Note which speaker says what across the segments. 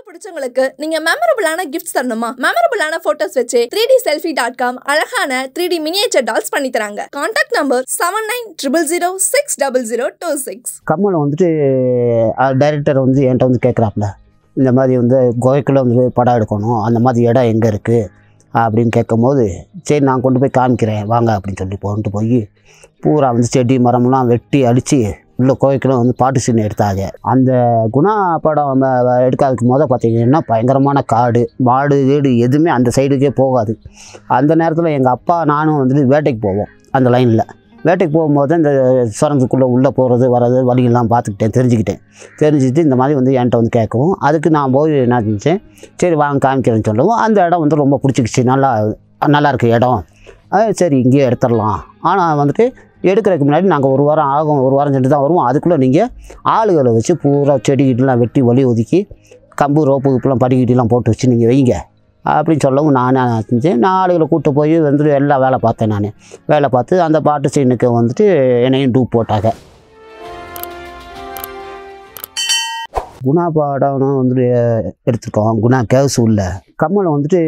Speaker 1: பிடிச்சவங்களுக்கு நீங்க மெமரபிளான கிஃப்ட்ஸ் தரணுமா மெமரபிளான போட்டோஸ் வச்சு three D selfie dot com அழகான த்ரீ டி மினியேச்சர் டால்ஸ் பண்ணி தராங்க contact number seven nine triple zero six double zero two six
Speaker 2: Kamal வந்துட்டு டைரக்டர் வந்து என்கிட்ட வந்து கேட்குறாப்புல இந்த மாதிரி வந்து கோவைக்குள்ளே வந்து படம் எடுக்கணும் அந்த மாதிரி இடம் எங்கே இருக்குது அப்படின்னு கேட்கும்போது சரி நான் கொண்டு போய் காமிக்கிறேன் வாங்க அப்படின்னு சொல்லி கொண்டு போய் பூரா வந்து செடி மரம்லாம் வெட்டி அடித்து உள்ள கோவைக்குள்ள வந்து பாட்டு சீன் எடுத்தாங்க அந்த குணா படம் நம்ம எடுக்காததுக்கு முத பார்த்தீங்கன்னா பயங்கரமான காடு மாடு வீடு எதுவுமே அந்த சைடுக்கே போகாது அந்த நேரத்தில் எங்கள் அப்பா நானும் வந்துட்டு வேட்டைக்கு போவோம் அந்த லைனில் வேட்டைக்கு போகும்போது இந்த சுரங்கத்துக்குள்ளே உள்ளே போகிறது வர்றது வழியெல்லாம் பார்த்துக்கிட்டேன் தெரிஞ்சுக்கிட்டேன் தெரிஞ்சுட்டு இந்த மாதிரி வந்து என்கிட்ட வந்து கேட்கவும் அதுக்கு நான் போய் என்ன செஞ்சேன் சரி வாங்க காமிக்கிறேன்னு சொல்லவும் அந்த இடம் வந்து ரொம்ப பிடிச்சிக்கிச்சு நல்லா நல்லா இருக்கு இடம் அஹ் சரி இங்கேயே எடுத்துடலாம் ஆனால் வந்துட்டு எடுக்கிறதுக்கு முன்னாடி நாங்கள் ஒரு வாரம் ஆகும் ஒரு வாரம் சென்று தான் வருவோம் அதுக்குள்ளே நீங்கள் ஆளுகளை வச்சு பூரா செடிகிட்டலாம் வெட்டி வழி ஒதுக்கி கம்பு ரோப்பு இப்பெல்லாம் படிக்கிட்டெல்லாம் போட்டு வச்சு நீங்கள் வைங்க அப்படின்னு சொல்லவும் நான் என்ன செஞ்சேன் நான் ஆளுகளை கூப்பிட்டு போய் வந்துட்டு எல்லா வேலை பார்த்தேன் நான் வேலை பார்த்து அந்த பாட்டு சீனுக்கு வந்துட்டு என்னையும் டூப் போட்டாங்க குணா படம் வந்துட்டு எடுத்திருக்கோம் குணா கேவ்ஸ் உள்ள கமல் வந்துட்டு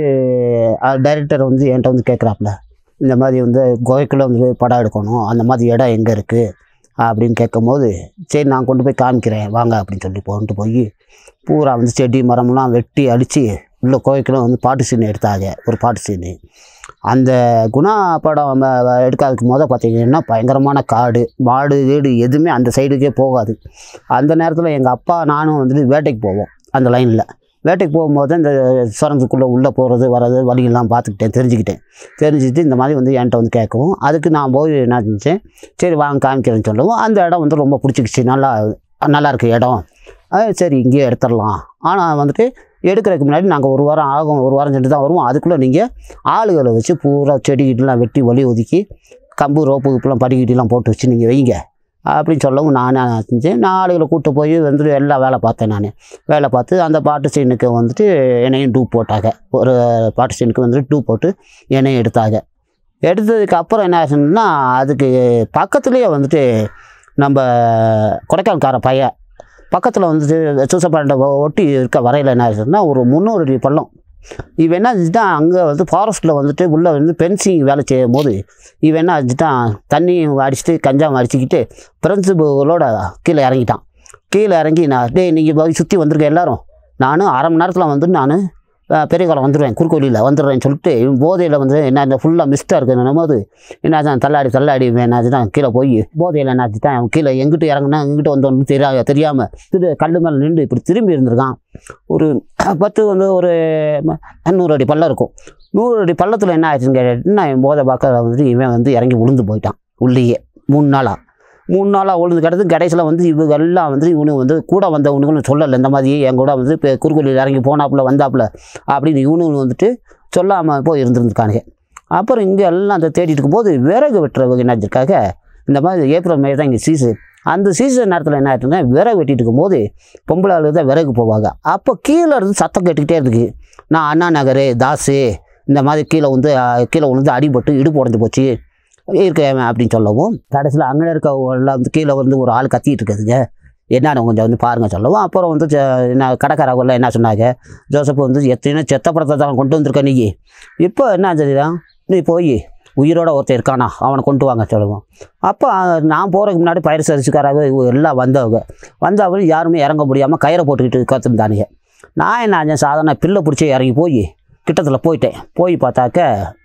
Speaker 2: டைரக்டர் வந்து என்கிட்ட வந்து கேட்குறாப்புல இந்த மாதிரி வந்து கோவைக்குள்ளே வந்து படம் எடுக்கணும் அந்த மாதிரி இடம் எங்கே இருக்குது அப்படின்னு கேட்கும்போது சரி நான் கொண்டு போய் காமிக்கிறேன் வாங்க அப்படின்னு சொல்லி கொண்டு போய் பூரா வந்து செடி மரம்லாம் வெட்டி அடித்து உள்ள கோவைக்குள்ளே வந்து பாட்டு சீன் எடுத்தாங்க ஒரு பாட்டு சீனு அந்த குணா படம் நம்ம எடுக்காததுக்கு முத பார்த்தீங்கன்னா பயங்கரமான காடு மாடு வீடு எதுவுமே அந்த சைடுக்கே போகாது அந்த நேரத்தில் எங்கள் அப்பா நானும் வந்துட்டு வேட்டைக்கு போவோம் அந்த லைனில் வேட்டைக்கு போகும்போது இந்த சுரங்கத்துக்குள்ளே உள்ளே போகிறது வர்றது வழியெல்லாம் பார்த்துக்கிட்டேன் தெரிஞ்சுக்கிட்டேன் தெரிஞ்சுட்டு இந்த மாதிரி வந்து என்கிட்ட வந்து கேட்கவும் அதுக்கு நான் போய் என்ன செஞ்சேன் சரி வாங்க காமிக்கிறேன்னு சொல்லவும் அந்த இடம் வந்து ரொம்ப பிடிச்சிக்கிச்சு நல்லா நல்லா இருக்கு இடம் அஹ் சரி இங்கேயே எடுத்துடலாம் ஆனால் வந்துட்டு எடுக்கிறதுக்கு முன்னாடி நாங்கள் ஒரு வாரம் ஆகும் ஒரு வாரம் சென்று தான் வருவோம் அதுக்குள்ளே நீங்கள் ஆளுகளை வச்சு பூரா செடிகிட்டலாம் வெட்டி வழி ஒதுக்கி கம்பு ரோப்பு இப்பெல்லாம் படிக்கிட்டெல்லாம் போட்டு வச்சு நீங்கள் வைங்க அப்படின்னு சொல்லவும் நான் என்ன செஞ்சேன் நான் ஆளுகளை கூப்பிட்டு போய் வந்துட்டு எல்லா வேலை பார்த்தேன் நான் வேலை பார்த்து அந்த பாட்டு சீனுக்கு வந்துட்டு என்னையும் டூப் போட்டாங்க ஒரு பாட்டு சீனுக்கு வந்துட்டு டூப் போட்டு என்னையும் எடுத்தாங்க எடுத்ததுக்கு அப்புறம் என்ன ஆச்சுன்னா அதுக்கு பக்கத்துலேயே வந்துட்டு நம்ம கொடைக்கானல்கார பையன் பக்கத்தில் வந்துட்டு சூசப்பாண்டை ஒட்டி இருக்க வரையில் என்ன ஆச்சுன்னா ஒரு முந்நூறு அடி பள்ளம் இவன் என்ன செஞ்சுட்டான் அங்கே வந்து ஃபாரஸ்ட்டில் வந்துட்டு உள்ளே வந்து பென்சிங் வேலை செய்யும் போது இவன் என்ன செஞ்சுட்டான் தண்ணி அடிச்சுட்டு கஞ்சாவும் அடிச்சுக்கிட்டு பிரின்சிபலோட கீழே இறங்கிட்டான் கீழே இறங்கி நான் டேய் நீங்கள் போய் சுற்றி வந்திருக்க எல்லாரும் நானும் அரை மணி நேரத்தில் வந்து நான் பெரிய காலம் வந்துடுவேன் குறுக்கோலியில் வந்துடுறேன்னு சொல்லிட்டு இவன் போதையில் வந்து என்ன இந்த ஃபுல்லாக மிஸ்டாக இருக்குன்னு போது என்னாச்சும் தள்ளாடி தள்ளாடி என்னாச்சு தான் கீழே போய் போதையில் என்னாச்சு தான் அவன் கீழே எங்கிட்ட இறங்குனா எங்கிட்ட வந்தோன்னு தெரியா தெரியாமல் திரு கல் மேலே நின்று இப்படி திரும்பி இருந்திருக்கான் ஒரு பத்து வந்து ஒரு ம- நூறு அடி பள்ளம் இருக்கும் நூறு அடி பள்ளத்தில் என்ன ஆச்சுன்னு கேட்டீங்கன்னா என் போதை பார்க்க வந்துட்டு இவன் வந்து இறங்கி விழுந்து போயிட்டான் உள்ளேயே மூணு நாளாக மூணு நாளாக விழுந்து கிடந்து கடைசியில் வந்து இவங்க எல்லாம் வந்து இவனு வந்து கூட வந்தவனுங்களும் சொல்லலை இந்த மாதிரி என் கூட வந்து இப்போ குறுக்கோலியில் இறங்கி போனாப்புல வந்தாப்புல அப்படின்னு இவனுங்க வந்துட்டு சொல்லாமல் போய் இருந்திருந்துருக்கானுங்க அப்புறம் இங்கே எல்லாம் அந்த தேடிட்டு இருக்கும்போது விறகு வெட்டுறவங்க என்ன செஞ்சிருக்காங்க இந்த மாதிரி ஏப்ரல் மே தான் இங்கே சீசன் அந்த சீசன் நேரத்தில் என்ன ஆயிட்டுன்னா விறகு வெட்டிட்டு இருக்கும்போது பொம்பளை ஆளு தான் விறகு போவாங்க அப்போ கீழே இருந்து சத்தம் கேட்டுக்கிட்டே இருக்குது நான் அண்ணா நகர் தாசு இந்த மாதிரி கீழே வந்து அஹ், கீழே விழுந்து அடிபட்டு இடுப்பு உடஞ்சி போச்சு இருக்கேன் அப்படின்னு சொல்லவும் கடைசியில் அங்கே இருக்கவங்களாம் வந்து கீழே வந்து ஒரு ஆள் கத்திட்டு இருக்குதுங்க என்னன்னு கொஞ்சம் வந்து பாருங்க சொல்லவும் அப்புறம் வந்து ஜ- என்ன கடைக்காரவங்களாம் என்ன சொன்னாங்க ஜோசப் வந்து எத்தனை செத்த படத்தை தான் கொண்டு வந்திருக்க நீ இப்போ என்ன தெரியுதான் நீ போய் உயிரோட ஒருத்தன் இருக்கானா அவனை கொண்டு வாங்க சொல்லுவோம் அப்போ அஹ், நான் போகிறதுக்கு முன்னாடி பயிர் சரிச்சுக்காராக இவங்க எல்லாம் வந்தவங்க வந்தவங்க யாருமே இறங்க முடியாமல் கயிறை போட்டுக்கிட்டு காத்திருந்தானுங்க நான் என்ன ஆச்சேன் சாதாரண பிள்ளை பிடிச்சி இறங்கி போய் கிட்டத்தில் போயிட்டேன் போய் பார்த்தாக்க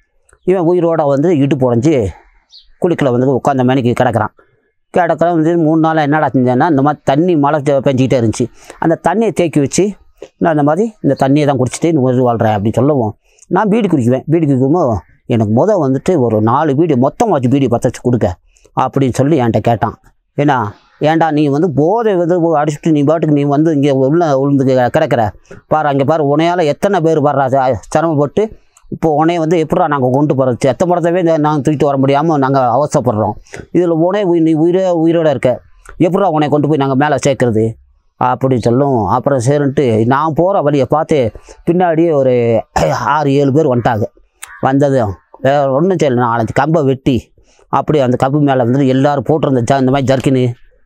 Speaker 2: இவன் உயிரோட வந்து இடுப்பு உடஞ்சி குளிக்கல வந்து உட்காந்த மணிக்கு கிடக்குறான் கிடக்கிற வந்து மூணு நாளாக என்னடா செஞ்சேன்னா இந்த மாதிரி தண்ணி மழை பெ- பெஞ்சிக்கிட்டே இருந்துச்சு அந்த தண்ணியை தேக்கி வச்சு நான் இந்த மாதிரி இந்த தண்ணியை தான் குடிச்சிட்டு நீ உயிர் வாழ்கிறேன் அப்படின்னு சொல்லவும் நான் பீடி குடிக்குவேன் பீடி குடிக்கும்போது எனக்கு முத வந்துட்டு ஒரு நாலு பீடி மொத்தமாக வச்சு பீடி பற்ற வச்சு கொடுக்க அப்படின்னு சொல்லி என்கிட்ட கேட்டான் ஏன்னா ஏன்டா நீ வந்து போதை வந்து அடிச்சுட்டு நீ பாட்டுக்கு நீ வந்து இங்கே உள்ள விழுந்து கி- கிடக்குற பாரு அங்கே பாரு உனையால் எத்தனை பேர் வர்றா ச- சிரமப்பட்டு இப்போ உனையை வந்து எப்படா நாங்கள் கொண்டு போகிறது செத்த படத்தவே நாங்கள் தூக்கிட்டு வர முடியாமல் நாங்கள் அவசரப்படுறோம் இதில் உனே உயிர் நீ உயிரே உயிரோட இருக்க எப்படா உன்னை கொண்டு போய் நாங்கள் மேலே சேர்க்கறது அப்படின்னு சொல்லும் அப்புறம் சரின்ட்டு நான் போகிற வழியை பார்த்து பின்னாடியே ஒரு ஆறு ஏழு பேர் வந்துட்டாங்க வந்ததும் வேற ஒன்றும் செய்யல நாலஞ்சு கம்பை வெட்டி அப்படி அந்த கம்பு மேலே வந்து எல்லோரும் போட்டிருந்த ஜ இந்த மாதிரி ஜர்க்கின்னு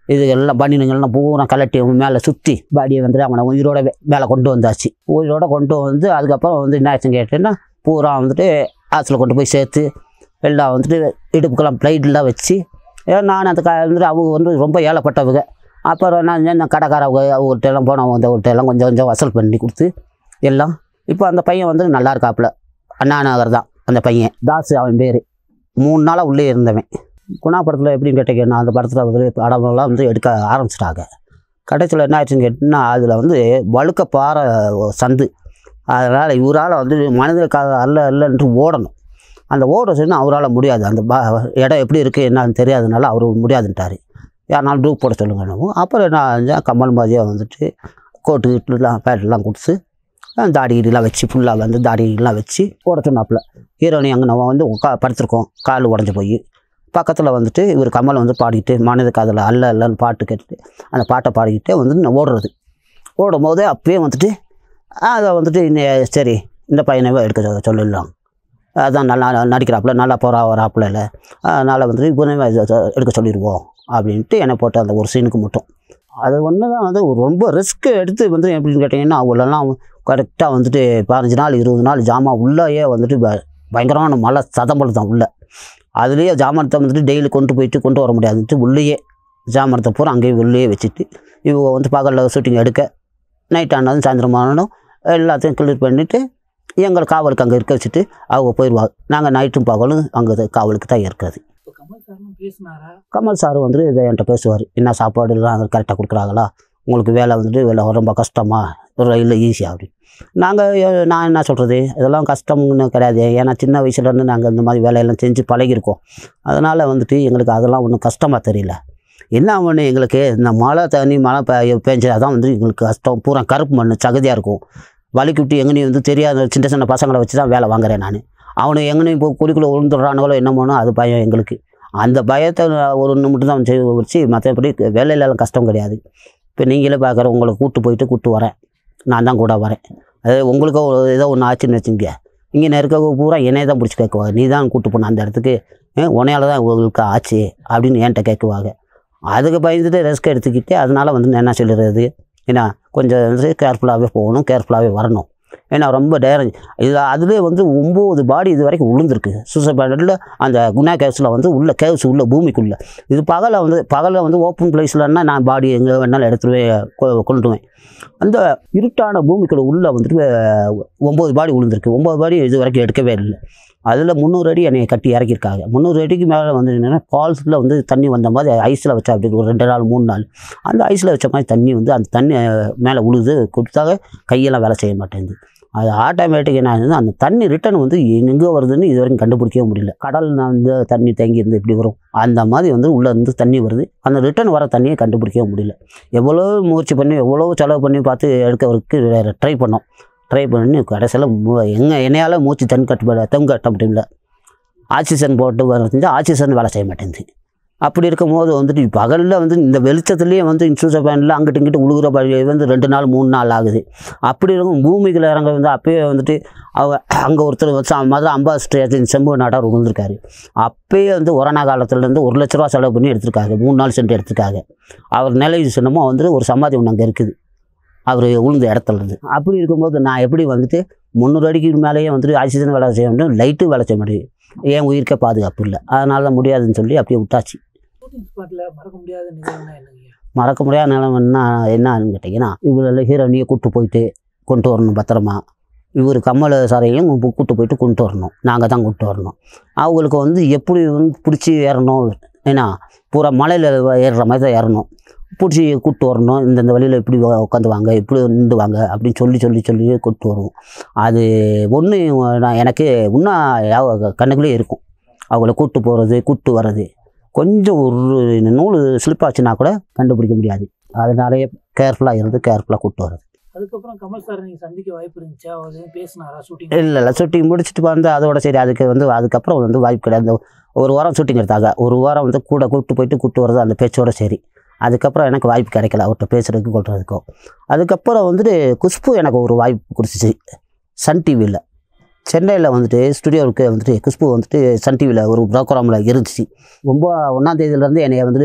Speaker 2: இது எல்லாம் பனியனுங்கள்லாம் பூரா கலட்டி மேலே சுற்றி பாடியை வந்து அவனை உயிரோட வே- மேலே கொண்டு வந்தாச்சு உயிரோட கொண்டு வந்து அதுக்கப்புறம் வந்து என்ன ஆச்சுன்னு கேட்டேன்னா பூரா வந்துட்டு ஹாஸ்டலில் கொண்டு போய் சேர்த்து எல்லாம் வந்துட்டு இடுப்புக்கெல்லாம் ப்ளைட்லாம் வச்சு ஏன் நான் அந்த கா வந்துட்டு அவங்க வந்து ரொம்ப ஏழைப்பட்டவங்க அப்புறம் நான் இந்த கடைக்காரவங்க அவங்கள்ட்ட எல்லாம் போனவங்க வந்தவங்கள்ட்ட எல்லாம் கொஞ்சம் கொஞ்சம் வசூல் பண்ணி கொடுத்து எல்லாம் இப்போ அந்த பையன் வந்து நல்லா இருக்காப்புல அண்ணா நகர் தான் அந்த பையன் தாஸ் அவன் பேர் மூணு நாளாக உள்ளே இருந்தவன் குணா படத்தில் எப்படின்னு கேட்டீங்கன்னா அந்த படத்தில் வந்து படமெல்லாம் வந்து எடுக்க ஆரம்பிச்சிட்டாங்க கடைசியில் என்ன ஆச்சுன்னு கேட்டிங்கன்னா அதில் வந்து வழுக்க பாறை சந்து அதனால் இவரால் வந்து மனிதனுக்காக அல்ல அல்லன்ட்டு ஓடணும் அந்த ஓட சொன்னா அவரால் முடியாது அந்த பா இடம் எப்படி இருக்குது என்னன்னு தெரியாதனால அவர் முடியாதுன்ட்டார் யாருனாலும் டூப் போட சொல்லுங்கன்னு அப்புறம் என்ன செஞ்சேன் கமல் மாதிரியாக வந்துட்டு கோட்டு கீட்டுலாம் பேட்டெல்லாம் கொடுத்து அஹ் தாடி கீடிலாம் வச்சு ஃபுல்லாக வந்து தாடி கீடிலாம் வச்சு ஓட சொன்னாப்புல ஹீரோனி அங்கே நம்ம வந்து உட்கா படுத்திருக்கோம் கால் உடஞ்சி போய் பக்கத்தில் வந்துட்டு இவர் கமல் வந்து பாடிக்கிட்டு மனித காதல அல்ல அல்லன்னு பாட்டு கேட்டுட்டு அந்த பாட்டை பாடிக்கிட்டே வந்து நான் ஓடுறது ஓடும் போதே அப்பயே வந்துட்டு அதை வந்துட்டு இன்ன- சரி இந்த பையனவே எடுக்க சொ- சொல்லிடலாம் அதான் நல்லா நடிக்கிறாப்புல நல்லா போகிறா வராப்புல இல்லை அதனால் வந்துட்டு இவனவே இதை சொ- எடுக்க சொல்லிடுவோம் அப்படின்ட்டு என்னை போட்டு அந்த ஒரு சீனுக்கு மட்டும் அது ஒன்று தான் வந்து ரொம்ப ரிஸ்க் எடுத்து வந்து எப்படின்னு கேட்டிங்கன்னா அவங்களெல்லாம் கரெக்டாக வந்துட்டு பதினஞ்சு நாள் இருபது நாள் ஜாமான் உள்ளேயே வந்துட்டு ப- பயங்கரமான மழை சதம்பல் தான் உள்ள அதுலேயே ஜாமானத்தை வந்துட்டு டெய்லி கொண்டு போயிட்டு கொண்டு வர முடியாதுன்ட்டு உள்ளேயே ஜாமானத்தை பூரா அங்கேயே உள்ளேயே வச்சுட்டு இவங்க வந்து பகலில் ஷூட்டிங் எடுக்க நைட் ஆனாலும் சாயந்தரம் ஆனாலும் எல்லாத்தையும் கிளியர் பண்ணிவிட்டு எங்களை காவலுக்கு அங்கே இருக்க வச்சுட்டு அவங்க போயிடுவாங்க நாங்கள் நைட்டும் பகலும் அங்கே காவலுக்கு தான் இருக்கிறது
Speaker 3: இப்போ கமல் சார்லாம் பேசினாரா
Speaker 2: கமல் சார் வந்து இதை என்கிட்ட பேசுவார் என்ன சாப்பாடுலாம் கரெக்டாக கொடுக்குறாங்களா உங்களுக்கு வேலை வந்துட்டு வேலை ரொம்ப கஷ்டமா ஒரு இல்லை ஈஸியாக அப்படி நாங்கள் நான் என்ன சொல்கிறது இதெல்லாம் கஷ்டம்னு கிடையாது ஏன்னா சின்ன வயசுலேருந்து நாங்கள் இந்த மாதிரி வேலையெல்லாம் செஞ்சு பழகியிருக்கோம் அதனால் வந்துட்டு எங்களுக்கு அதெல்லாம் ஒன்றும் கஷ்டமாக தெரியல என்ன ஒன்று எங்களுக்கு இந்த மழை தண்ணி மழை பெய்ய பெஞ்சா தான் வந்து எங்களுக்கு கஷ்டம் பூரா கருப்பு மண் சகதியாக இருக்கும் வலிக்கு விட்டு எங்கேயும் வந்து தெரியாத சின்ன சின்ன பசங்களை வச்சு தான் வேலை வாங்குறேன் நான் அவனு எங்கனையும் இப்போ குழிக்குள்ளே விழுந்துடுறானுங்களோ என்னமோனோ அது பயம் எங்களுக்கு அந்த பயத்தை ஒரு ஒன்று மட்டும் தான் செய்ய வச்சு மற்றபடி வேலையிலலாம் கஷ்டம் கிடையாது இப்போ நீங்களே பார்க்குற உங்களை கூட்டு போயிட்டு கூட்டு வரேன் நான் தான் கூட வரேன் அது உங்களுக்கு ஒரு ஏதோ ஒன்று ஆச்சுன்னு வச்சுங்க இங்கே நெருக்க பூரா என்னைய தான் பிடிச்சி கேட்குவாங்க நீ தான் கூட்டு போன அந்த இடத்துக்கு உனையால தான் உங்களுக்கு ஆச்சு அப்படின்னு என்கிட்ட கேட்குவாங்க அதுக்கு பயந்துட்டு ரிஸ்க் எடுத்துக்கிட்டு அதனால வந்து நான் என்ன சொல்லுறது ஏன்னா கொஞ்சம் வந்து கேர்ஃபுல்லாகவே போகணும் கேர்ஃபுல்லாகவே வரணும் ஏன்னா ரொம்ப டேரஞ்ச் இது அதுலேயே வந்து ஒம்பது பாடி இது வரைக்கும் விழுந்திருக்கு சூசைட் அந்த குணா கேவ்ஸில் வந்து உள்ள கேவ்ஸ் உள்ள பூமிக்குள்ளே இது பகலில் வந்து பகலில் வந்து ஓப்பன் பிளேஸ்லன்னா நான் பாடி எங்கே வேணாலும் எடுத்துருவே கொண்டுவேன் அந்த இருட்டான பூமிக்குள்ள உள்ளே வந்துட்டு அஹ், ஒம்பது பாடி விழுந்திருக்கு ஒம்பது பாடி இது வரைக்கும் எடுக்கவே இல்லை அதில் முந்நூறு அடி என்னை கட்டி இறக்கியிருக்காங்க முந்நூறு அடிக்கு மேலே வந்து என்னென்னா ஃபால்ஸில் வந்து தண்ணி வந்த மாதிரி ஐஸில் வச்சா அப்படி ஒரு ரெண்டு நாள் மூணு நாள் அந்த ஐஸில் வச்ச மாதிரி தண்ணி வந்து அந்த தண்ணி அஹ், மேலே உழுது கொடுத்தாக கையெல்லாம் வேலை செய்ய மாட்டேங்குது அது ஆட்டோமேட்டிக் என்ன ஆகுதுன்னா அந்த தண்ணி ரிட்டர்ன் வந்து எங்கே வருதுன்னு இது வரைக்கும் கண்டுபிடிக்கவே முடியல கடல் வந்து தண்ணி தேங்கி இருந்து இப்படி வரும் அந்த மாதிரி வந்து உள்ளே இருந்து தண்ணி வருது அந்த ரிட்டர்ன் வர தண்ணியை கண்டுபிடிக்கவே முடியல எவ்வளோ முயற்சி பண்ணி எவ்வளோ செலவு பண்ணி பார்த்து எடுக்கிறதுக்கு ட்ரை பண்ணோம் ட்ரை பண்ணி கடைசியில் எங்கே என்னையால் மூச்சு தன் கட்டு தம் கட்ட முடியல ஆக்சிஜன் போட்டு வந்து ஆக்சிஜன் வேலை செய்ய மாட்டேங்குது அப்படி இருக்கும்போது வந்துட்டு பகலில் வந்து இந்த வெளிச்சத்துலேயே வந்து இன்சூரன்ஸ் பேனில் அங்கிட்டு இங்கிட்டு உழுகுற பழி வந்து ரெண்டு நாள் மூணு நாள் ஆகுது அப்படி இருக்கும் பூமிக்குள்ள இறங்க வந்து அப்பயே வந்துட்டு அவ அங்கே ஒருத்தர் வச்சு மதுரை அம்பாசிடர் செம்பு நாடார் விழுந்திருக்காரு அப்பயே வந்து கொரோனா காலத்துலேருந்து ஒரு லட்ச ரூபா செலவு பண்ணி எடுத்திருக்காங்க மூணு நாள் சென்று எடுத்திருக்காங்க அவர் நிலை சின்னமும் வந்துட்டு ஒரு சமாதி ஒன்று அங்கே இருக்குது அவர் உளுந்த இடத்துல இருந்து அப்படி இருக்கும்போது நான் எப்படி வந்துட்டு முந்நூறு அடிக்கு மேலேயே வந்துட்டு ஆக்சிஜன் வேலை செய்ய முடியும் லைட்டு வேலை செய்ய முடியும் என் உயிருக்கே பாதுகாப்பு இல்லை அதனால தான் முடியாதுன்னு சொல்லி அப்படியே விட்டாச்சு
Speaker 3: ஷூட்டிங் ஸ்பாட்ல மறக்க முடியாத நிகழ்வுனா என்னங்க
Speaker 2: மறக்க முடியாத நிலைமைன்னா என்னன்னு கேட்டிங்கன்னா இவரெல்லாம் ஹீரோனியை கூட்டு போயிட்டு கொண்டு வரணும் பத்திரமா இவர் கமல் சாரையும் கூட்டு போயிட்டு கொண்டு வரணும் நாங்கள் தான் கொண்டு வரணும் அவங்களுக்கு வந்து எப்படி வந்து பிடிச்சி ஏறணும் ஏன்னா பூரா மலையில் ஏறுற மாதிரி தான் ஏறணும் பிடிச்சி கூட்டு வரணும் இந்தந்த வழியில் இப்படி உட்காந்துவாங்க இப்படி நின்றுவாங்க அப்படின்னு சொல்லி சொல்லி சொல்லி கூட்டு வருவோம் அது ஒன்று நான் எனக்கு இன்னும் ஞாபகம் கண்ணுக்குள்ளே இருக்கும் அவங்கள கூட்டு போகிறது கூட்டு வர்றது கொஞ்சம் ஒரு நூல் ஸ்லிப் ஆச்சுன்னா கூட கண்டுபிடிக்க முடியாது அதனாலேயே கேர்ஃபுல்லாக இருந்து கேர்ஃபுல்லாக கூட்டு வர்றது
Speaker 3: அதுக்கப்புறம் கமல் சார் நீங்க சந்திக்க வாய்ப்பு இருந்துச்சா அவர் எதுவும் பேசினாரா ஷூட்டிங்
Speaker 2: இல்லை இல்லை ஷூட்டிங் முடிச்சுட்டு வந்து அதோட சரி அதுக்கு வந்து அதுக்கப்புறம் வந்து வாய்ப்பு கிடையாது அந்த ஒரு வாரம் ஷூட்டிங் எடுத்தாங்க ஒரு வாரம் வந்து கூட கூப்பிட்டு போயிட்டு கூப்பிட்டு வர்றது அந்த பேச்சோட சரி அதுக்கப்புறம் எனக்கு வாய்ப்பு கிடைக்கல அவர்கிட்ட பேசுறதுக்கு கொள்றதுக்கும் அதுக்கப்புறம் வந்துட்டு குஷ்பு எனக்கு ஒரு வாய்ப்பு கொடுத்துச்சு சன் டிவியில் சென்னையில் வந்துட்டு ஸ்டுடியோவுக்கு வந்துட்டு குஷ்பு வந்துட்டு சன் டிவியில் ஒரு ப்ரோக்ராமில் இருந்துச்சு ரொம்ப ஒன்றாம் தேதியிலேருந்து என்னைய வந்துட்டு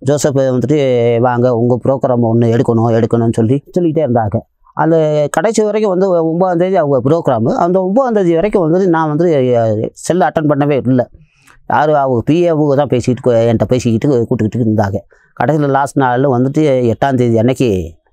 Speaker 2: ஜோசப் வந்துட்டு வாங்க உங்கள் ப்ரோக்ராம் ஒன்று எடுக்கணும் எடுக்கணும்னு சொல்லி சொல்லிக்கிட்டே இருந்தாங்க அந்த கடைசி வரைக்கும் வந்து ஒம்பதாந்தேதி அவங்க ப்ரோக்ராமு அந்த ஒம்பதாந்தேதி வரைக்கும் வந்து நான் வந்து செல்லை அட்டன் பண்ணவே இல்லை யார் அவங்க பிஏ அவங்க தான் பேசிக்கிட்டு கொ- என்கிட்ட பேசிக்கிட்டு கூப்பிட்டுக்கிட்டு இருந்தாங்க கடைசியில் லாஸ்ட் நாளில் வந்துட்டு எட்டாந்தேதி அன்னைக்கு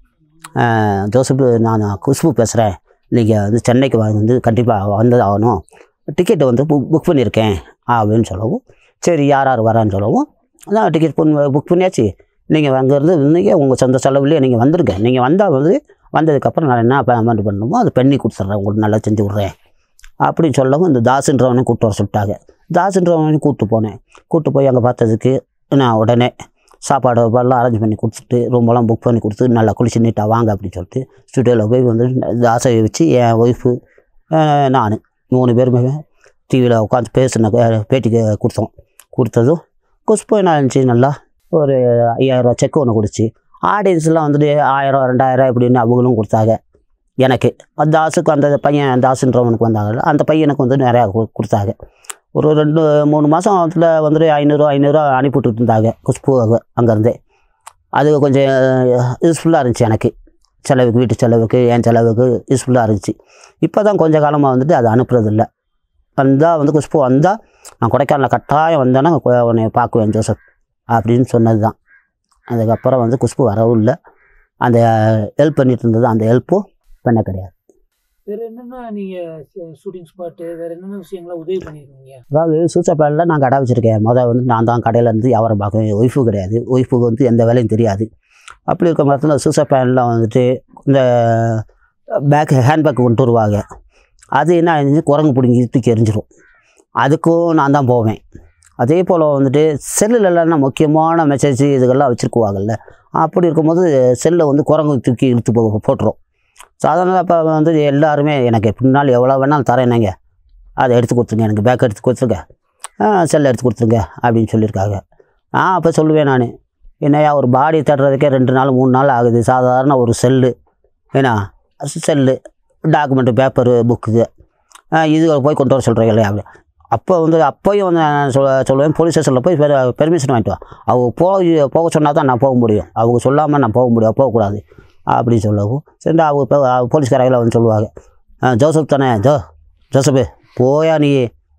Speaker 2: ஆஹ், ஜோசப் நான் குஷ்பு பேசுகிறேன் நீங்கள் வந்து சென்னைக்கு வந்து கண்டிப்பாக வந்து ஆகணும் டிக்கெட்டு வந்து புக் புக் பண்ணியிருக்கேன் அப்படின்னு சொல்லவும் சரி யார் யார் வரான்னு சொல்லவும் அதான் டிக்கெட் புக் பண்ணியாச்சு நீங்கள் அங்கேருந்து நீங்கள் உங்கள் சொந்த செலவுலேயே நீங்கள் வந்துருங்க நீங்கள் வந்தால் வந்து வந்ததுக்கப்புறம் நான் என்ன பேமெண்ட் பண்ணணுமோ அதை பண்ணி கொடுத்துட்றேன் உங்களுக்கு நல்லா செஞ்சு விட்றேன் அப்படின்னு சொல்லவும் இந்த தாசுன்றவனையும் கூப்பிட்டு வர சொல்லிட்டாங்க தாசுன்றவனையும் கூப்பிட்டு போனேன் கூப்பிட்டு போய் அங்கே பார்த்ததுக்கு நான் உடனே சாப்பாடு எல்லாம் அரேஞ்ச் பண்ணி கொடுத்துட்டு ரூமெல்லாம் புக் பண்ணி கொடுத்து நல்லா குளிச்சு நீட்டாக வாங்க அப்படின்னு சொல்லிட்டு ஸ்டுடியோவில் போய் வந்து தாசை வச்சு என் ஒய்ஃபு நான் மூணு பேருமே டிவியில் உட்காந்து பேசின பேட்டிக்கு கொடுத்தோம் கொடுத்ததும் குஷ்பு என்ன இருந்துச்சு நல்லா ஒரு ஐயாயிரரூவா செக் ஒன்று கொடுத்து ஆடியன்ஸ்லாம் வந்துட்டு ஆயிரம் ரெண்டாயிரம் இப்படின்னு அவங்களும் கொடுத்தாங்க எனக்கு அந்த தாசுக்கு அந்த பையன் தாசுன்றவனுக்கு வந்தாங்கல்ல அந்த பையனுக்கு வந்து நிறையா கு- கொடுத்தாங்க ஒரு ரெண்டு மூணு மாதத்துல வந்துட்டு ஐநூறுரூவா ஐநூறுரூவா அனுப்பிவிட்டுட்டு இருந்தாங்க குஷ்பு அங்க- அங்கேருந்தே அது கொஞ்சம் யூஸ்ஃபுல்லாக இருந்துச்சு எனக்கு செலவுக்கு வீட்டு செலவுக்கு என் செலவுக்கு யூஸ்ஃபுல்லாக இருந்துச்சு இப்போ தான் கொஞ்ச காலமாக வந்துட்டு அது அனுப்புறதில்ல வந்தால் வந்து குஷ்பு வந்தால் நான் கொடைக்கானலில் கட்டாயம் வந்தேன்னா கொ- உன்னை பார்க்குவேன் ஜோசப் அப்படின்னு சொன்னது தான் அதுக்கப்புறம் வந்து குஷ்பு வரவும் இல்லை அந்த ஹெல்ப் பண்ணிட்டு இருந்தது அந்த ஹெல்ப்பும் பண்ண கிடையாது
Speaker 3: வேற என்னென்ன நீங்க ஷூட்டிங் ஸ்பாட்டு வேற என்னென்ன விஷயங்கள உதவி பண்ணிருக்கீங்க
Speaker 2: அதாவது சூசப்பேனில் நான் கடை வச்சுருக்கேன் முதல் வந்து நான் தான் கடையில் இருந்து வியாபாரம் பார்க்குவேன் ஒய்ஃபு கிடையாது ஒய்ஃபுக்கு வந்து எந்த வேலையும் தெரியாது அப்படி இருக்க மரத்தில் சூசப்பேனில் வந்துட்டு இந்த பேக் ஹேண்ட்பேக் கொண்டு வருவாங்க அது என்ன ஆயிடுச்சு குரங்கு பிடிங்கி தூக்கி எரிஞ்சிரும் அதுக்கும் நான் தான் போவேன் அதே போல் வந்துட்டு செல்லுலலாம் முக்கியமான மெசேஜ் இதுகள்லாம் வச்சுருக்குவாங்கல்ல அப்படி இருக்கும்போது செல்லை வந்து குரங்கு தூக்கி இழுத்து போ போட்டுரும் சாதாரண இப்போ வந்து எல்லாருமே எனக்கு எப்படினாலும் எவ்வளோ வேணாலும் தரேன் அதை எடுத்து கொடுத்துருங்க எனக்கு பேக் எடுத்து கொடுத்துருங்க செல் எடுத்து கொடுத்துருங்க அப்படின்னு சொல்லியிருக்காங்க நான் அப்போ சொல்லுவேன் நான் என்னையா ஒரு பாடி தட்டுறதுக்கே ரெண்டு நாள் மூணு நாள் ஆகுது சாதாரண ஒரு செல்லு ஏன்னா செல்லு டாக்குமெண்ட்டு பேப்பரு புக்கு இது போய் கொண்டு வர சொல்கிறீங்க இல்லையா அப்படி அப்போ வந்து அப்போயும் வந்து நான் சொல்ல சொல்லுவேன் போலீஸ் ஸ்டேஷனில் போய் பெர்மிஷன் வாங்கிட்டு வா அவங்க போய் போக சொன்னால் தான் நான் போக முடியும் அவங்க சொல்லாமல் நான் போக முடியும் போகக்கூடாது அப்படின்னு சொல்லவும் சரி அவங்க இப்போ போலீஸ்காரங்கள வந்து சொல்லுவாங்க "ஆ, ஜோசப் தானே ஜோ ஜோசப்பு போயா நீ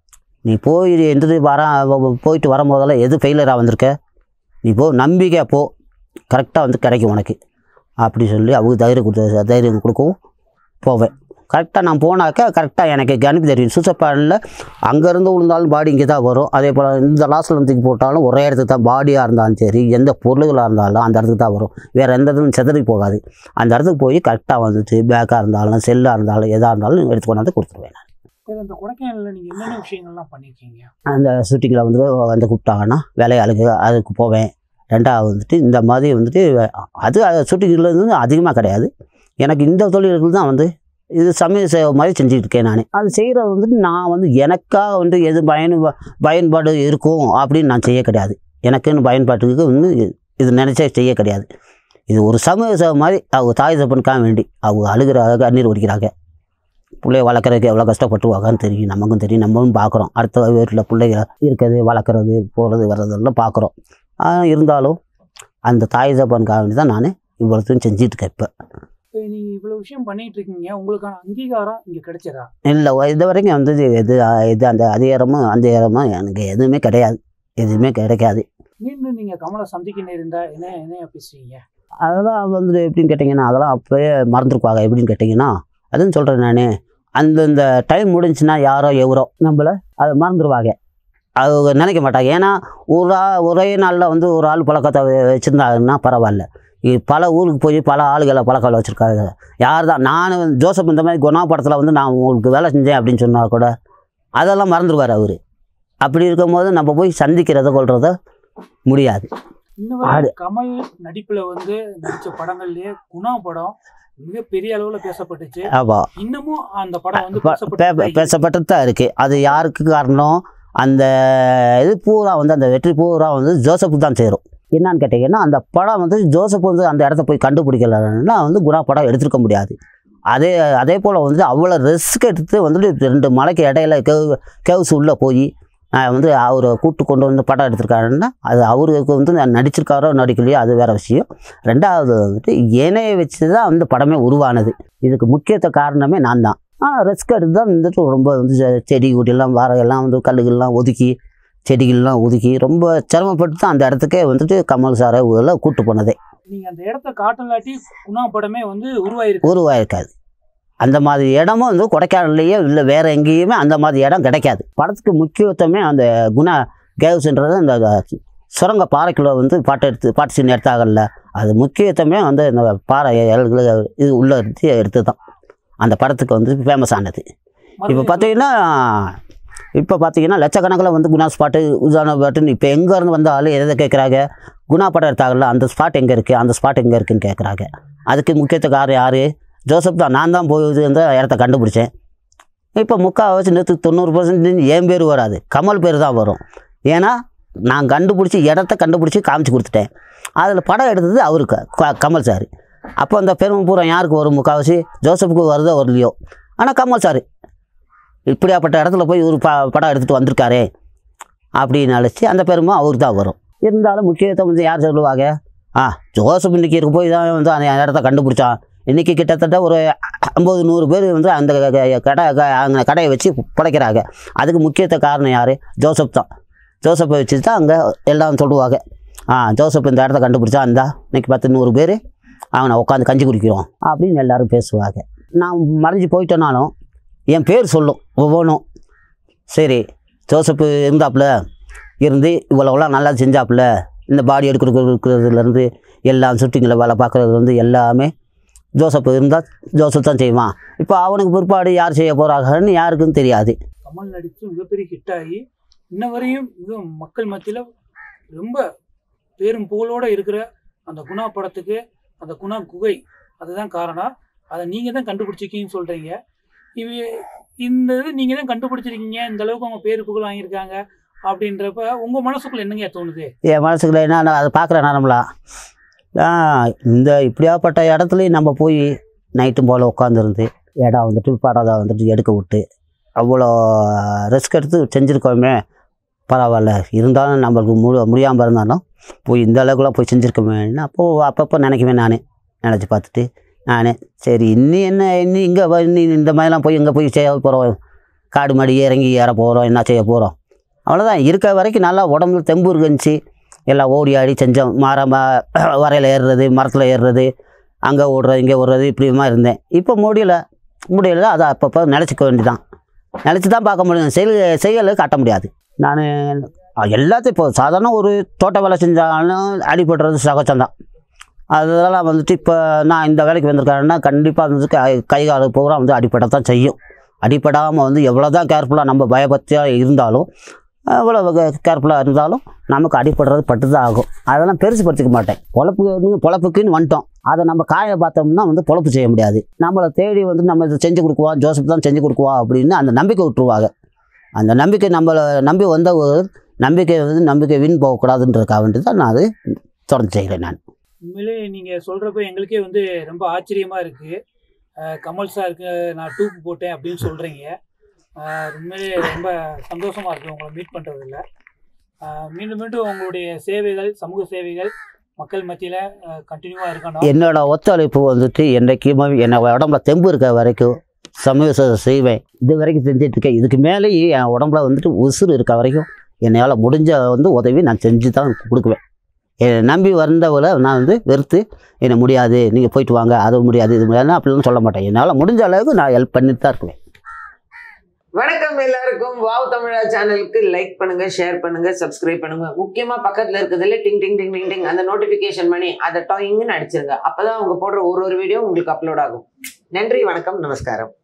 Speaker 2: நீ போய் எந்த வர போயிட்டு வரும்போதெல்லாம் எது ஃபெயிலியராக வந்திருக்க நீ போ நம்பிக்கை போ கரெக்டாக வந்து கிடைக்கும் உனக்கு அப்படி சொல்லி அவங்க தைரியம் கொடுத்த தைரியம் கொடுக்கவும் போவேன் கரெக்டாக நான் போனாக்கா கரெக்டாக எனக்கு கணிப்பு தெரியும் சூசப்பாடில் அங்கேருந்து விழுந்தாலும் பாடி இங்கே தான் வரும் அதே போல் இந்த லாஸ்ட்டில் தூக்கி போட்டாலும் ஒரே இடத்துக்கு தான் பாடியாக இருந்தாலும் சரி எந்த பொருள்களாக இருந்தாலும் அந்த இடத்துக்கு தான் வரும் வேறு எந்த இடத்துக்கும் செதறி போகாது அந்த இடத்துக்கு போய் கரெக்டாக வந்துட்டு பேக்காக இருந்தாலும் செல்லாக இருந்தாலும் எதாக இருந்தாலும் எடுத்து கொண்டாந்து கொடுத்துருவேன்
Speaker 3: வேற இந்த கொடைக்கானல்ல நீங்க என்னென்ன விஷயங்கள்லாம் பண்ணிருக்கீங்க
Speaker 2: அந்த ஷூட்டிங்கில் வந்து வந்து கூப்பிட்டாங்கன்னா வேலையாளுக்கு அதுக்கு போவேன் ரெண்டாவது வந்துட்டு இந்த மாதிரி வந்துட்டு அது ஷூட்டிங்கில் இருந்து அதிகமாக கிடையாது எனக்கு இந்த தொழில்கள் தான் வந்து இது சமய சேவை மாதிரி செஞ்சுட்டு இருக்கேன் நான் அது செய்கிறது வந்துட்டு நான் வந்து எனக்காக வந்து எது பயன் பயன்பாடு இருக்கும் அப்படின்னு நான் செய்ய கிடையாது எனக்குன்னு பயன்பாட்டுக்கு வந்து இது நினச்சே செய்ய கிடையாது இது ஒரு சமூக சேவை மாதிரி அவங்க தாய் தப்பனுக்காக வேண்டி அவங்க அழுகிறாங்க கண்ணீர் ஒடிக்கிறாங்க பிள்ளைய வளர்க்குறதுக்கு எவ்வளோ கஷ்டப்பட்டுருவாங்கன்னு தெரியும் நமக்கும் தெரியும் நம்மளும் பார்க்குறோம் அடுத்த வீட்டில் பிள்ளைங்க இருக்கிறது வளர்க்குறது போகிறது வர்றதெல்லாம் பார்க்குறோம் ஆனால் இருந்தாலும் அந்த தாய் தப்பனுக்காக வேண்டி தான் நான் இவ்வளோத்தையும் செஞ்சுட்டு இருக்கேன் இப்போ
Speaker 3: இப்போ நீங்க இவ்வளவு விஷயம் பண்ணிட்டு இருக்கீங்க உங்களுக்கான அங்கீகாரம் இங்க கிடைச்சதா
Speaker 2: இல்லை இது வரைக்கும் வந்து இது இது அந்த அதிகாரமும் அங்கீகாரமும் எனக்கு எதுவுமே கிடையாது எதுவுமே கிடைக்காது
Speaker 3: மீண்டும் நீங்க கமலை சந்திக்க நேர்ந்தா என்ன என்ன பேசுவீங்க
Speaker 2: அதெல்லாம் வந்து எப்படின்னு கேட்டிங்கன்னா அதெல்லாம் அப்போயே மறந்துருப்பாங்க எப்படின்னு கேட்டிங்கன்னா அதுவும் சொல்கிறேன் நான் அந்தந்த டைம் முடிஞ்சுன்னா யாரோ எவரோ நம்மளை அதை மறந்துடுவாங்க அவங்க நினைக்க மாட்டாங்க ஏன்னா ஒரு ஆ ஒரே நாளில் வந்து ஒரு ஆள் பழக்கத்தை வச்சுருந்தாங்கன்னா பரவாயில்ல இ- பல ஊருக்கு போய் பல ஆளுகளை பழக்கம் வச்சுருக்காங்க யார் தான் நான் வந்து ஜோசப் இந்த மாதிரி குணா படத்தில் வந்து நான் உங்களுக்கு வேலை செஞ்சேன் அப்படின்னு சொன்னால் கூட அதெல்லாம் மறந்துடுவார் அவர் அப்படி இருக்கும்போது நம்ம போய் சந்திக்கிறத கொள்றத முடியாது
Speaker 3: இன்னும்
Speaker 2: ஆடு.
Speaker 3: கமல் நடிப்புல வந்து நடிச்ச படங்கள்லயே குணா படம் மிகப்பெரிய அளவுல பேசப்பட்டுச்சு
Speaker 2: ஆமாம்
Speaker 3: இன்னமும் அந்த படம் வந்து
Speaker 2: ப-
Speaker 3: பேசப்பட்டு
Speaker 2: பே- பேசப்பட்டு தான் இருக்குது அது யாருக்கு காரணம் அந்த இது பூரா வந்து அந்த வெற்றி பூரா வந்து ஜோசப்புக்கு தான் சேரும் என்னன்னு கேட்டிங்கன்னா அந்த படம் வந்து ஜோசப் வந்து அந்த இடத்த போய் கண்டுபிடிக்கலன்னா வந்து குணா படம் எடுத்திருக்க முடியாது அதே அதே போல் வந்து அவ்வளோ ரிஸ்க் எடுத்து வந்துட்டு ரெண்டு மலைக்கு இடையில கேவ் கேவ்ஸ் உள்ளே போய் நான் வந்து அவரை கூட்டு கொண்டு வந்து படம் எடுத்திருக்காருன்னா அது அவருக்கு வந்து நான் நடிச்சிருக்காரோ நடிக்கலையோ அது வேற விஷயம் ரெண்டாவது வந்துட்டு என்னையை வச்சு தான் வந்து படமே உருவானது இதுக்கு முக்கியத்த காரணமே நான் தான் ஆனால் ரிஸ்க் எடுத்து தான் வந்துட்டு ரொம்ப வந்து செ- செடி கொடியெல்லாம் வார எல்லாம் வந்து கல்லுகள்லாம் ஒதுக்கி செடிகள்லாம் ஒதுக்கி ரொம்ப சிரமப்பட்டு தான் அந்த இடத்துக்கே வந்துட்டு கமல் சாரை இதெல்லாம் கூட்டு போனதே
Speaker 3: நீங்க அந்த இடத்த காட்டலாட்டி குணா படமே வந்து உருவாயிருக்கு
Speaker 2: உருவாயிருக்காது அந்த மாதிரி இடமும் வந்து கொடைக்கானல்லையே இல்லை வேற எங்கேயுமே அந்த மாதிரி இடம் கிடைக்காது படத்துக்கு முக்கியத்துவமே அந்த குணா கேவ்ஸ்ன்றது அந்த சுரங்க பாறைக்குள்ள வந்து பாட்டு எடுத்து பாட்டு சீன் எடுத்தாங்கல்ல அது முக்கியத்துவமே வந்து இந்த பாறை இலைகள இது உள்ள எடுத்து எடுத்து தான் அந்த படத்துக்கு வந்து ஃபேமஸ் ஆனது இப்போ பார்த்தீங்கன்னா இப்போ பார்த்தீங்கன்னா லட்சக்கணக்கில் வந்து குணா ஸ்பாட்டு உதாரண பாட்டுன்னு இப்போ எங்கேருந்து வந்தாலும் எதை கேட்குறாங்க குணா படம் எடுத்தாங்கல்ல அந்த ஸ்பாட் எங்கே இருக்குது அந்த ஸ்பாட் எங்கே இருக்குன்னு கேட்குறாங்க அதுக்கு முக்கியத்துவ காரணம் யார் ஜோசப் தான் நான் தான் போய் இது இந்த இடத்த கண்டுபிடிச்சேன் இப்போ முக்கால்வாசி நூற்றுக்கு தொண்ணூறு பர்சன்டேஜ் என் பேர் வராது கமல் பேர் தான் வரும் ஏன்னா நான் கண்டுபிடிச்சி இடத்த கண்டுபிடிச்சி காமிச்சு கொடுத்துட்டேன் அதில் படம் எடுத்தது அவருக்கு க- கமல் சார் அப்போ அந்த பெருமை பூரா யாருக்கு வரும் முக்கால்வாசி ஜோசப்புக்கு வருதோ வரலையோ ஆனால் கமல் சார் இப்படியாப்பட்ட இடத்துல போய் ஒரு ப படம் எடுத்துகிட்டு வந்திருக்காரே அப்படின்னு நினச்சி அந்த பெருமை அவருக்கு தான் வரும் இருந்தாலும் முக்கியத்துவம் வந்து யார் சொல்லுவாங்க ஆ ஜோசப் இன்னைக்கு இருக்க போய் தான் வந்து அந்த இடத்த கண்டுபிடிச்சான் இன்றைக்கி கிட்டத்தட்ட ஒரு ஐம்பது நூறு பேர் வந்து அந்த க- க- கடை க- அந்த கடையை வச்சு பிழைக்கிறாங்க அதுக்கு முக்கியத்துவ காரணம் யார் ஜோசப் தான் ஜோசப்பை வச்சு தான் அங்கே எல்லாம் சொல்லுவாங்க ஆ ஜோசப் இந்த இடத்த கண்டுபிடிச்சா இந்தா இன்னைக்கு பத்து நூறு பேர் அவனை உட்காந்து கஞ்சி குடிக்கிறோம் அப்படின்னு எல்லாரும் பேசுவாங்க நான் மறைஞ்சு போயிட்டேனாலும் என் பேர் சொல்லும் ஒவ்வொன்றும் சரி ஜோசப்பு இருந்தாப்புல இருந்து இவ்வளோலாம் நல்லா செஞ்சாப்புல இந்த பாடி எடுக்கிறதுலேருந்து எல்லாம் ஷூட்டிங்கில் வேலை பார்க்குறதுலேருந்து எல்லாமே ஜோசப் இருந்தால் ஜோசப் தான் செய்வான் இப்போ அவனுக்கு பிற்பாடு யார் செய்ய போகிறாங்கன்னு யாருக்கும் தெரியாது
Speaker 3: கமல் நடித்து மிகப்பெரிய ஹிட் ஆகி இன்ன வரையும் மிக மக்கள் மத்தியில் ரொம்ப பேரும் புகழோட இருக்கிற அந்த குணா படத்துக்கு அந்த குணா குகை அதுதான் காரணம் அதை நீங்கள் தான் கண்டுபிடிச்சிருக்கீங்கன்னு சொல்கிறீங்க இவ இந்த இது நீங்கள் தான் கண்டுபிடிச்சிருக்கீங்க இந்த அளவுக்கு அவங்க பேரு புகழ் வாங்கியிருக்காங்க அப்படின்றப்ப உங்கள் மனசுக்குள்ள என்னங்க தோணுது
Speaker 2: என் மனசுக்குள்ள என்ன நான் அதை பார்க்குறேன் நார்மலா இந்த இப்படியாப்பட்ட இடத்துலையும் நம்ம போய் நைட்டும் போல் உட்காந்துருந்து இடம் வந்துட்டு படம் வந்துட்டு எடுக்க விட்டு அவ்வளோ ரிஸ்க் எடுத்து செஞ்சுருக்கோமே பரவாயில்ல இருந்தாலும் நம்மளுக்கு முழு முடியாமல் இருந்தாலும் போய் இந்த அளவுக்குலாம் போய் செஞ்சுருக்கோமேன்னு அப்போது அப்பப்போ நினைக்குவேன் நான் நினச்சி பார்த்துட்டு நான் சரி இன்னும் என்ன இன்னும் இங்கே இன்னும் இந்த மாதிரிலாம் போய் இங்கே போய் செய்ய போகிறோம் காடு மாடி இறங்கி ஏற போகிறோம் என்ன செய்ய போகிறோம் அவ்வளோதான் இருக்க வரைக்கும் நல்லா உடம்புல தெம்பு இருந்துச்சு எல்லாம் ஓடி ஆடி செஞ்சோம் மரம் வரையில் ஏறுறது மரத்தில் ஏறுறது அங்கே ஓடுறது இங்கே ஓடுறது இப்படியுமா இருந்தேன் இப்போ முடியல முடியல அதை அப்பப்போ நினச்சிக்க வேண்டியதான் நினச்சி தான் பார்க்க முடியும் செயல் செயலை காட்ட முடியாது நான் எல்லாத்தையும் இப்போ சாதாரண ஒரு தோட்ட வேலை செஞ்சாலும் அடிபடுறது சகஜம்தான் அதெல்லாம் வந்துட்டு இப்போ நான் இந்த வேலைக்கு வந்திருக்கேன்னா கண்டிப்பாக வந்து கை கை கால பூரா வந்து அடிப்படத்தான் செய்யும் அடிப்படாமல் வந்து எவ்வளோ தான் கேர்ஃபுல்லாக நம்ம பயபக்தியாக இருந்தாலும் எவ்வளோ கேர்ஃபுல்லாக இருந்தாலும் நமக்கு அடிப்படுறது பட்டு தான் ஆகும் அதெல்லாம் பெருசு படுத்திக்க மாட்டேன் பொழப்பு பொழப்புக்குன்னு வந்துட்டோம் அதை நம்ம காய பார்த்தோம்னா வந்து பொழப்பு செய்ய முடியாது நம்மளை தேடி வந்து நம்ம இதை செஞ்சு கொடுக்குவோம் ஜோசப் தான் செஞ்சு கொடுக்குவா அப்படின்னு அந்த நம்பிக்கை விட்டுருவாங்க அந்த நம்பிக்கை நம்மளை நம்பி வந்த ஒரு நம்பிக்கை வந்து நம்பிக்கை வீண் போகக்கூடாதுன்றதுக்காக வேண்டி தான் நான் அது தொடர்ந்து செய்கிறேன் நான்
Speaker 3: உண்மையிலே நீங்கள் சொல்கிறப்ப எங்களுக்கே வந்து ரொம்ப ஆச்சரியமாக இருக்குது கமல் சாருக்கு நான் டூப் போட்டேன் அப்படின்னு சொல்கிறீங்க உண்மையிலே ரொம்ப சந்தோஷமாக இருக்குது உங்களை மீட் பண்ணுறதில்ல மீண்டும் மீண்டும் உங்களுடைய சேவைகள் சமூக சேவைகள் மக்கள் மத்தியில் கண்டினியூவாக இருக்கணும்
Speaker 2: என்னோட ஒத்துழைப்பு வந்துட்டு என்றைக்குமே என்னோட உடம்புல தெம்பு இருக்க வரைக்கும் சமூக சேவை செய்வேன் இது வரைக்கும் செஞ்சுட்டு இருக்கேன் இதுக்கு மேலேயும் என் உடம்புல வந்துட்டு உசுறு இருக்க வரைக்கும் என்னால் முடிஞ்ச வந்து உதவி நான் செஞ்சு தான் கொடுக்குவேன் என்னை நம்பி வந்தவளை நான் வந்து வெறுத்து என்ன முடியாது நீங்கள் போயிட்டு வாங்க அது முடியாது இது முடியாது அப்படிலாம் சொல்ல மாட்டேன் என்னால் முடிஞ்ச அளவுக்கு நான் ஹெல்ப் பண்ணிட்டு தான் இருக்குவேன்
Speaker 4: வணக்கம் எல்லாருக்கும் வாவ் தமிழா சேனலுக்கு லைக் பண்ணுங்க ஷேர் பண்ணுங்க சப்ஸ்கிரைப் பண்ணுங்க முக்கியமா பக்கத்துல இருக்கிறதுல டிங் டிங் டிங் டிங் டிங் அந்த நோட்டிபிகேஷன் பண்ணி அதை டாயிங்னு அடிச்சிருங்க அப்பதான் அவங்க போடுற ஒரு ஒரு வீடியோ உங்களுக்கு அப்லோட் ஆகும் நன்றி வணக்கம் நமஸ்காரம்